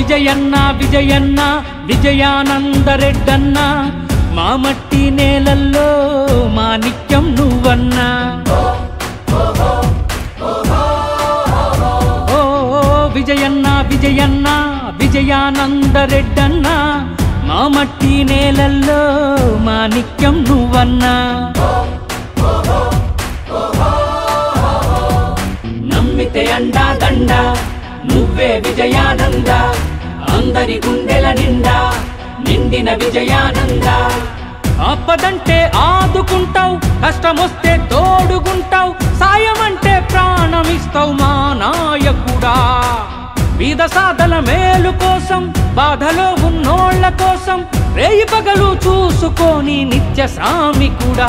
విజయన్న విజయన్న విజయానందరెడ్డన్న మా మట్టి నేలల్లో మాణిక్యం నువ్వన్నా ఓ విజయన్న విజయన్న విజయానందరెడ్డన్న మా మట్టి నేలల్లో మాణిక్యం నువ్వన్నా నమ్మితే అండా దండ నువ్వే విజయానంద అందరి గుండెల నిండా నిండిన విజయానంద ఆపదంటే ఆదుకుంటావు కష్టమొస్తే తోడుగుంటావు సాయం అంటే ప్రాణమిస్తావు మా నాయకుడా బీద సాధల మేలు కోసం బాధలో ఉన్నోళ్ళ కోసం రేయి పగలు చూసుకొని నిత్య సామికుడా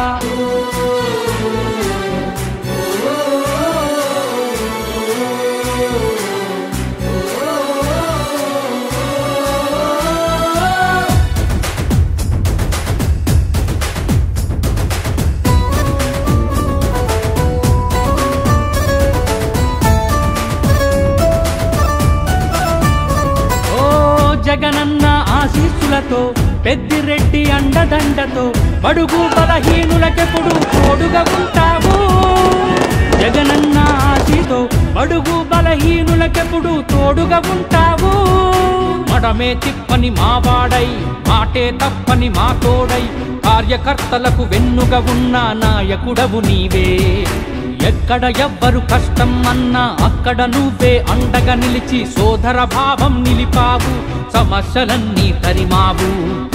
ఓ జగనన్న ఆశీస్సులతో పెద్దిరెడ్డి అండదండతో బడుగు బలహీనులకెప్పుడు తోడుగా ఉంటావు జగనన్న ఆశీతో బడుగు బలహీనులకెప్పుడు తోడుగా ఉంటావు మడమే తిప్పని మావాడై మాటే తప్పని మా తోడై కార్యకర్తలకు వెన్నుగా ఉన్న నాయకుడవు నీవే ఎక్కడ ఎవ్వరు కష్టం అన్నా అక్కడ నువ్వే అండగా నిలిచి సోదర భావం నిలిపావు సమస్యలన్నీ తరిమావు